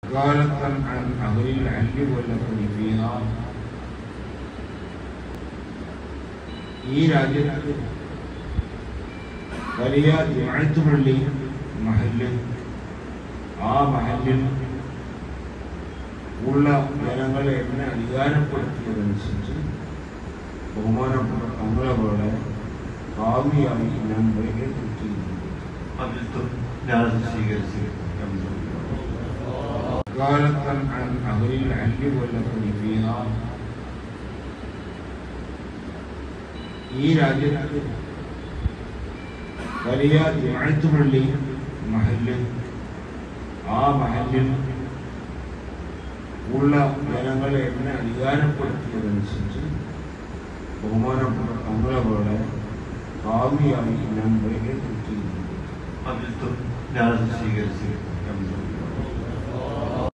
قالت عن أهل العلم واللقب فيها ഈ രാജ്യത്ത് വലിയ ജുമാഴ്ത്തുപള്ളി മഹല്ല് ആ മഹല്ലിൽ ഉള്ള ജനങ്ങളെ എന്നെ അധികാരപ്പെടുത്തിയതനുസരിച്ച് ബഹുമാനപ്പെട്ട തങ്ങളെ പോലെ ഭാവിയായി ഞാൻ രേഖപ്പെടുത്തിയിരുന്നു അഭിത്തും ഞാൻ സ്വീകരിച്ചു قالت عن أهل العلم واللقب فيها ഈ രാജ്യത്ത് വലിയ ജുമാഴ്ത്തുപള്ളി മഹല്ല് ആ മഹല്ലിൽ ഉള്ള ജനങ്ങളെ എന്നെ അധികാരപ്പെടുത്തിയതനുസരിച്ച് ബഹുമാനപ്പെട്ട തങ്ങളെ പോലെ ഭാവിയായി ഞാൻ രേഖപ്പെടുത്തിയിരുന്നു അഭിത്തും ഞാൻ സ്വീകരിച്ചു